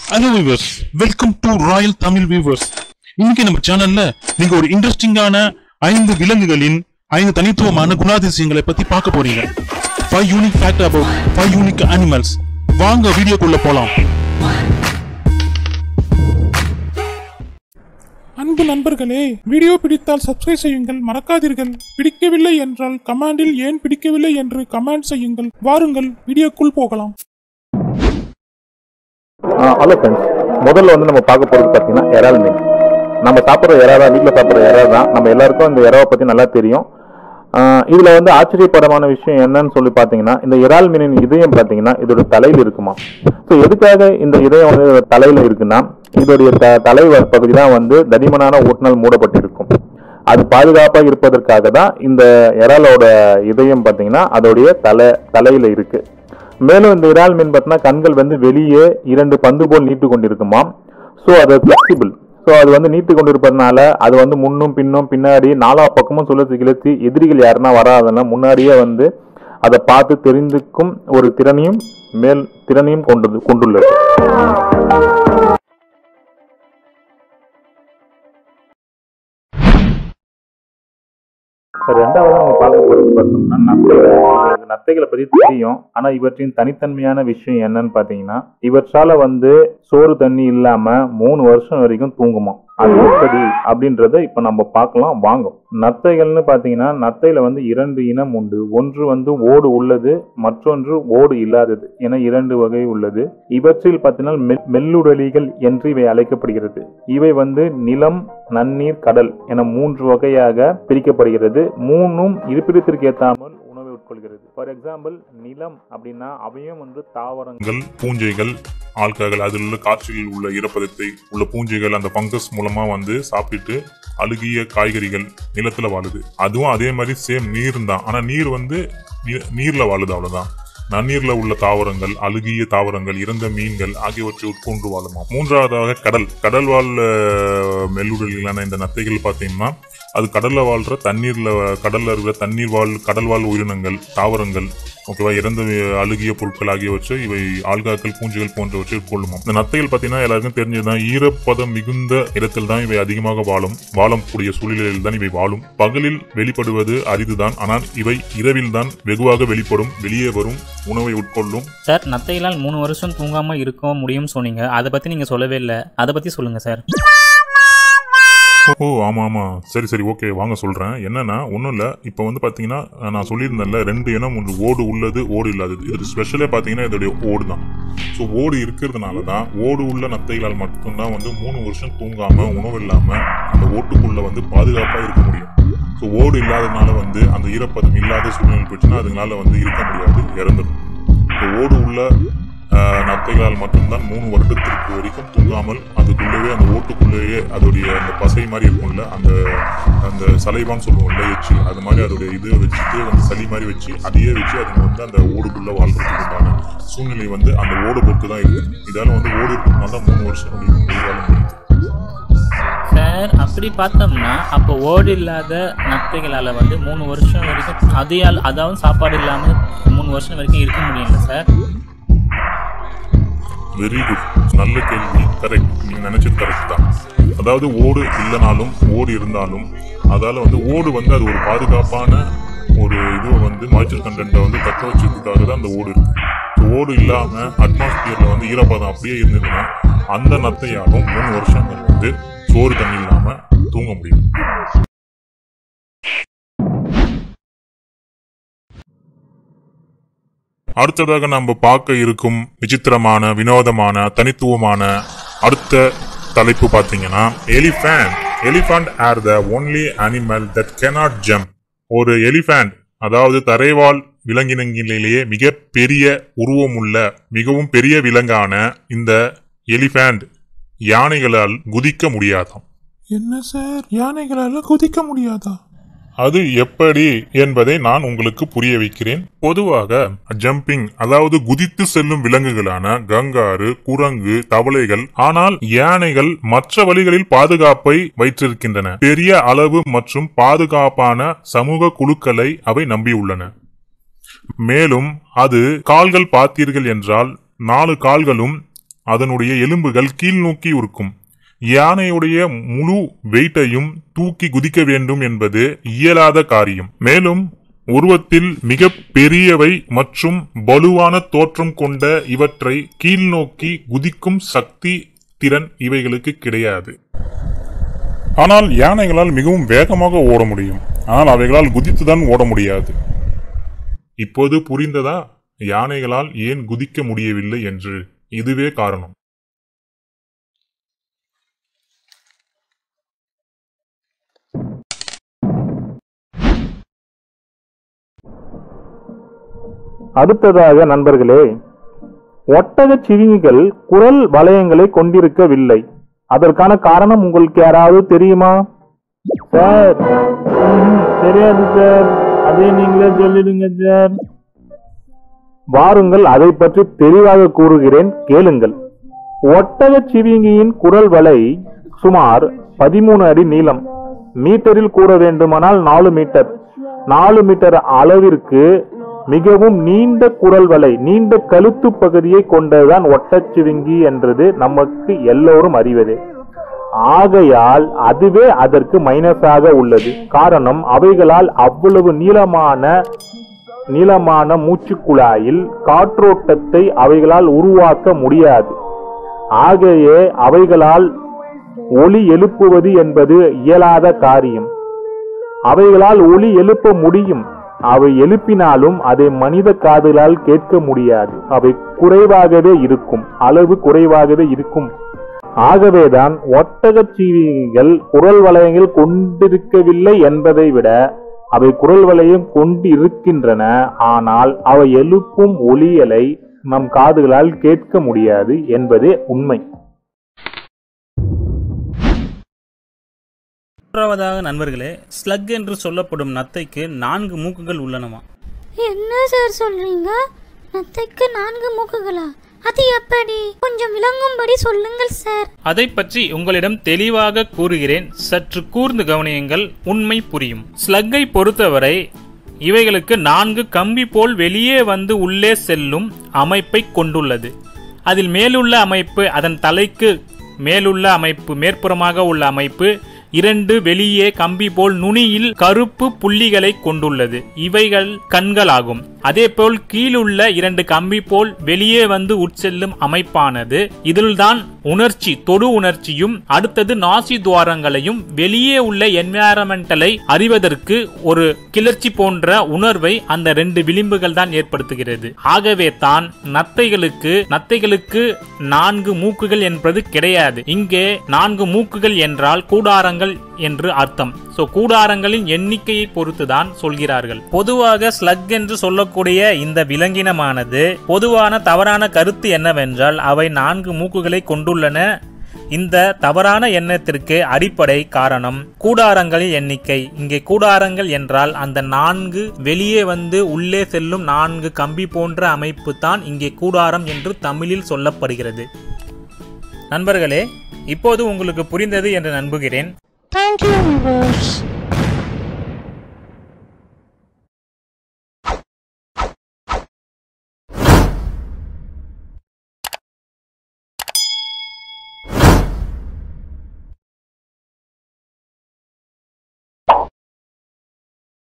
hello viewers welcome to royal Tamil viewers இன்னைக்கு நம்ம சேனல்ல நீங்க ஒரு இன்ட்ரெஸ்டிங்கான ஐந்து விலங்குகளின் ஐந்து தனித்துவமான குணாதிசயங்களை பத்தி பார்க்க போறீங்க five unique fact about five unique animals வாங்க வீடியோக்குள்ள போலாம் அன்பு நண்பர்களே வீடியோ பிடித்தால் சப்ஸ்கிரைப் செய்யுங்கள் மறக்காதீர்கள் பிடிக்கவில்லை என்றால் கமாண்டில் ஏன் பிடிக்கவில்லை என்று கமெண்ட் செய்யுங்கள் வாருங்கள் வீடியோக்குள் போகலாம் ஹலோ ஃப்ரெண்ட்ஸ் முதல்ல வந்து நம்ம பார்க்க போகிறது பார்த்தீங்கன்னா இறால் மீன் நம்ம சாப்பிட்ற இறா தான் வீட்டில் சாப்பிட்ற இறா தான் நம்ம எல்லாருக்கும் இந்த இறாவை பற்றி நல்லா தெரியும் ஆஹ் இதுல வந்து ஆச்சரியப்படமான விஷயம் என்னன்னு சொல்லி பார்த்தீங்கன்னா இந்த இறால் மீனின் இதயம் பார்த்தீங்கன்னா இதோட தலையில் இருக்குமா ஸோ எதுக்காக இந்த இதயம் வந்து இதோட தலையில இருக்குன்னா இதோடைய த தலை பகுதி தான் வந்து தடிமனான ஓட்டுநல் மூடப்பட்டிருக்கும் அது பாதுகாப்பாக இருப்பதற்காக தான் இந்த இறாலோட இதயம் பார்த்தீங்கன்னா அதோடைய தலை தலையில இருக்கு மேலும் இந்த இறால் மீன் பார்த்தீங்கன்னா கண்கள் வந்து வெளியே இரண்டு பந்து போல் நீட்டு கொண்டிருக்குமாம் ஸோ அது ஃபிளெக்சிபிள் ஸோ அது வந்து நீட்டு கொண்டிருப்பதனால அது வந்து முன்னும் பின்னும் பின்னாடி நாலா பக்கமும் சுழற்சி கிளர்ச்சி எதிரிகள் யாருன்னா வராதுன்னா முன்னாடியே வந்து அதை பார்த்து தெரிந்துக்கும் ஒரு திறனையும் மேல் திறனையும் கொண்டது கொண்டுள்ளது ரெண்டாவது நம்ம பார்க்க போறது பார்த்தோம்னா நத்தைகள் உங்களுக்கு நத்தைகளை பத்தி தெரியும் ஆனா இவற்றின் தனித்தன்மையான விஷயம் என்னன்னு பாத்தீங்கன்னா இவற்றால வந்து சோறு தண்ணி இல்லாம மூணு வருஷம் வரைக்கும் தூங்குமா அது எப்படி அப்படின்றத இப்ப நம்ம பார்க்கலாம் வாங்க நத்தைகள்னு பாத்தீங்கன்னா நத்தையில வந்து இரண்டு இனம் உண்டு ஒன்று வந்து ஓடு உள்ளது மற்றொன்று ஓடு இல்லாதது என இரண்டு வகை உள்ளது இவற்றில் பார்த்தீங்கன்னா மெல்- மெல்லுடலிகள் என்று இவை அழைக்கப்படுகிறது இவை வந்து நிலம் நன்னீர் கடல் என மூன்று வகையாக பிரிக்கப்படுகிறது மூணும் இருப்பிடத்திற்கு ஏற்றாமல் உணவை உட்கொள்கிறது ஃபார் எக்ஸாம்பிள் நிலம் அப்படின்னா அவையும் வந்து தாவரங்கள் கள் பூஞ்சைகள் ஆல்காகள் அதில் உள்ள காற்றில் உள்ள ஈரப்பதத்தை உள்ள பூஞ்சைகள் அந்த பங்கஸ் மூலமா வந்து சாப்பிட்டு அழுகிய காய்கறிகள் நிலத்துல வாழுது அதுவும் அதே மாதிரி சேம் நீர் தான் ஆனா நீர் வந்து நீ- நீர்ல வாழுது அவ்வளவுதான் நன்னீர்ல உள்ள தாவரங்கள் அழுகிய தாவரங்கள் இறந்த மீன்கள் ஆகியவற்றை உட்கொண்டு வாழுமா மூன்றாவதாக கடல் கடல் வாழ் அஹ், மெல்லுடல்களான இந்த நத்தைகள் பார்த்தீங்கன்னா அது கடல்ல வாழ்ற தண்ணீர்ல கடல்ல இருக்கிற தண்ணீர் வாழ் கடல் வாழ் உயிரினங்கள் தாவரங்கள் ஓகேவா இறந்த வி- அழுகிய பொருட்கள் ஆகியவற்றை இவை ஆல்காக்கள் பூஞ்சைகள் போன்றவற்றை உட்கொள்ளுமா இந்த நத்தைகள் பார்த்தீங்கன்னா எல்லாருக்கும் தெரிஞ்சதுதான் ஈரப்பதம் மிகுந்த இடத்தில் தான் இவை அதிகமாக வாழும் வாழக்கூடிய சூழ்நிலையில் தான் இவை வாழும் பகலில் வெளிப்படுவது அரிதுதான் ஆனால் இவை இரவில் தான் வெகுவாக வெளிப்படும் வெளியே வரும் உணவை உட்கொள்ளும் சார் நத்தைகளால் மூணு வருஷம் தூங்காம இருக்க முடியும்னு சொன்னீங்க அதை பத்தி நீங்க சொல்லவே இல்லை அதை பத்தி சொல்லுங்க சார் ஓ ஆமா ஆமா சரி சரி ஓகே வாங்க சொல்றேன் என்னன்னா ஒன்றும் இல்லை இப்போ வந்து பார்த்தீங்கன்னா நான் சொல்லியிருந்தேன்ல ரெண்டு இனம் ஒன்று ஓடு உள்ளது ஓடு இல்லாதது இது ஸ்பெஷலே பார்த்தீங்கன்னா இதோடைய ஓடு தான் ஸோ ஓடு இருக்கிறதுனால தான் ஓடு உள்ள நத்தைகளால் மட்டும்தான் வந்து மூணு வருஷம் தூங்காம உணவு இல்லாம அந்த ஓட்டுக்குள்ள வந்து பாதுகாப்பாக இருக்க முடியும் ஸோ ஓடு இல்லாததுனால வந்து அந்த ஈரப்பதம் இல்லாத சூழ்நிலை போச்சுன்னா அதுங்களால வந்து இருக்க முடியாது இறந்துடும் இப்போ ஓடு உள்ள ஆஹ், நத்தைகளால் மட்டும்தான் மூணு வருடத்திற்கு வரைக்கும் தூங்காமல் அதுக்குள்ளேயே அந்த ஓட்டுக்குள்ளேயே அதோடைய அந்த பசை மாதிரி இருக்கும்ல அந்த அந்த சலைவான்னு சொல்லுவோம்ல எச்சி அது மாதிரி அதோடைய இது வச்சுட்டு அந்த சளி மாதிரி வச்சு அதையே வச்சு அதுங்க வந்து அந்த ஓடுக்குள்ள வாழ்றதுக்கு உண்டான சூழ்நிலை வந்து அந்த ஓடு பொறுத்து தான் இருக்கு இதால வந்து ஓடு இருக்கிறதுனால தான் மூணு வருஷம் முடியும் உயிர் வாழ முடியுது சார் அப்படி பார்த்தோம்னா அப்போ ஓடு இல்லாத நத்தைகளால் வந்து மூணு வருஷம் வரைக்கும் அதையால் அதாவது சாப்பாடு இல்லாமல் மூணு வருஷம் வரைக்கும் இருக்க முடியல சார் வெரி குட் நல்ல கேள்வி கரெக்ட் நீங்க நினைச்சது கரெக்ட் தான் அதாவது ஓடு இல்லைனாலும் ஓடு இருந்தாலும் அதால வந்து ஓடு வந்து அது ஒரு பாதுகாப்பான ஒரு இது வந்து மாய்ச்சர் கண்டென்ட்டை வந்து தக்க வச்சதுக்காக தான் அந்த ஓடு இருக்கு So, ஓடு இல்லாம அட்மாஸ்பியர்ல வந்து ஈரப்பதம் அப்படியே இருந்ததுன்னா அந்த நத்தையாலும் மூணு வருஷங்கள் வந்து சோறு தண்ணி இல்லாம தூங்க முடியும் அடுத்ததாக நம்ம பார்க்க இருக்கும் விசித்திரமான வினோதமான தனித்துவமான அடுத்த தலைப்பு பார்த்தீங்கன்னா elephant elephant are the only animal that cannot jump ஒரு எலிஃபண்ட் அதாவது தரைவாழ் விலங்கினங்களிலேயே மிக பெரிய உருவமுள்ள மிகவும் பெரிய விலங்கான இந்த எலிஃபண்ட் யானைகளால் குதிக்க முடியாதாம் என்ன சார் யானைகளால குதிக்க முடியாதா அது எப்படி என்பதை நான் உங்களுக்கு புரிய வைக்கிறேன் பொதுவாக ஜம்பிங் அதாவது குதித்து செல்லும் விலங்குகளான கங்காரு குரங்கு தவளைகள் ஆனால் யானைகள் மற்ற வழிகளில் பாதுகாப்பை வைத்திருக்கின்றன பெரிய அளவு மற்றும் பாதுகாப்பான சமூக குழுக்களை அவை நம்பியுள்ளன மேலும் அது கால்கள் பார்த்தீர்கள் என்றால் நாலு கால்களும் அதனுடைய எலும்புகள் கீழ் நோக்கி இருக்கும் யானையுடைய முழு வெயிட்டையும் தூக்கி குதிக்க வேண்டும் என்பது இயலாத காரியம் மேலும் உருவத்தில் மிக பெரியவை மற்றும் வலுவான தோற்றம் கொண்ட இவற்றை கீழ்நோக்கி குதிக்கும் சக்தி திறன் இவைகளுக்கு கிடையாது ஆனால் யானைகளால் மிகவும் வேகமாக ஓட முடியும் ஆனால் அவைகளால் குதித்துதான் ஓட முடியாது இப்போது புரிந்ததா யானைகளால் ஏன் குதிக்க முடியவில்லை என்று இதுவே காரணம் அடுத்ததாக நண்பர்களே ஒட்டகச் சிவிங்கிகள் குரல் வளையங்களை கொண்டிருக்கவில்லை அதற்கான காரணம் உங்களுக்கு யாராவது தெரியுமா சார் தெரியாது சார் அதே நீங்களே சொல்லிடுங்க சார் வாருங்கள் அதை பற்றி தெளிவாக கூறுகிறேன் கேளுங்கள் ஒட்டகச் சிவிங்கியின் குரல் வலை சுமார் பதிமூணு அடி நீளம் மீட்டரில் கூற வேண்டுமானால் நாலு மீட்டர் நாலு மீட்டர் அளவிற்கு மிகவும் நீண்ட குரல் வலை நீண்ட கழுத்து பகுதியை கொண்டதுதான் ஒட்டச்சிவிங்கி என்றது நமக்கு எல்லோரும் அறிவதே ஆகையால் அதுவே அதற்கு மைனஸாக உள்ளது காரணம் அவைகளால் அவ்வளவு நீளமான நீளமான மூச்சுக்குழாயில் காற்றோட்டத்தை அவைகளால் உருவாக்க முடியாது ஆகையே அவைகளால் ஒலி எழுப்புவது என்பது இயலாத காரியம் அவைகளால் ஒலி எழுப்ப முடியும் அவை எழுப்பினாலும் அதை மனித காதுகளால் கேட்க முடியாது அவை குறைவாகவே இருக்கும் அளவு குறைவாகவே இருக்கும் ஆகவேதான் ஒட்டகச் சீவிகள் குரல் வளையங்கள் கொண்டிருக்கவில்லை என்பதை விட அவை குரல் வளையம் கொண்டு இருக்கின்றன ஆனால் அவை எழுப்பும் ஒலியலை நம் காதுகளால் கேட்க முடியாது என்பதே உண்மை மூன்றாவதாக நண்பர்களே ஸ்லக் என்று சொல்லப்படும் நத்தைக்கு நான்கு மூக்குகள் உள்ளனவா என்ன சார் சொல்றீங்க நத்தைக்கு நான்கு மூக்குகளா அது எப்படி கொஞ்சம் விளங்கும்படி சொல்லுங்கள் சார் அதை பற்றி உங்களிடம் தெளிவாக கூறுகிறேன் சற்று கூர்ந்து கவனியுங்கள் உண்மை புரியும் ஸ்லக்கை பொறுத்தவரை இவைகளுக்கு நான்கு கம்பி போல் வெளியே வந்து உள்ளே செல்லும் அமைப்பை கொண்டுள்ளது அதில் மேலுள்ள அமைப்பு அதன் தலைக்கு மேலுள்ள அமைப்பு மேற்புறமாக உள்ள அமைப்பு இரண்டு வெளியே கம்பி போல் நுனியில் கருப்பு புள்ளிகளை கொண்டுள்ளது இவைகள் கண்களாகும் அதேபோல் கீழுள்ள இரண்டு கம்பி போல் வெளியே வந்து உட்செல்லும் அமைப்பானது இதில்தான் உணர்ச்சி தொடு உணர்ச்சியும் அடுத்தது நாசி துவாரங்களையும் வெளியே உள்ள என்வாரமெண்டலை அறிவதற்கு ஒரு கிளர்ச்சி போன்ற உணர்வை அந்த ரெண்டு விளிம்புகள் தான் ஏற்படுத்துகிறது ஆகவே தான் நத்தைகளுக்கு நத்தைகளுக்கு நான்கு மூக்குகள் என்பது கிடையாது இங்கே நான்கு மூக்குகள் என்றால் கூடாரங்கள் என்று அர்த்தம் சோ கூடாரங்களின் எண்ணிக்கையை பொறுத்துதான் சொல்கிறார்கள் பொதுவாக ஸ்லக் என்று சொல்லக்கூடிய இந்த விலங்கினமானது பொதுவான தவறான கருத்து என்னவென்றால் அவை நான்கு மூக்குகளை கொண்டுள்ளன இந்த தவறான எண்ணத்திற்கு அடிப்படை காரணம் கூடாரங்களின் எண்ணிக்கை இங்கே கூடாரங்கள் என்றால் அந்த நான்கு வெளியே வந்து உள்ளே செல்லும் நான்கு கம்பி போன்ற அமைப்பு தான் இங்கே கூடாரம் என்று தமிழில் சொல்லப்படுகிறது நண்பர்களே இப்போது உங்களுக்கு புரிந்தது என்று நம்புகிறேன் தேங்க்யூ விவர்ஸ்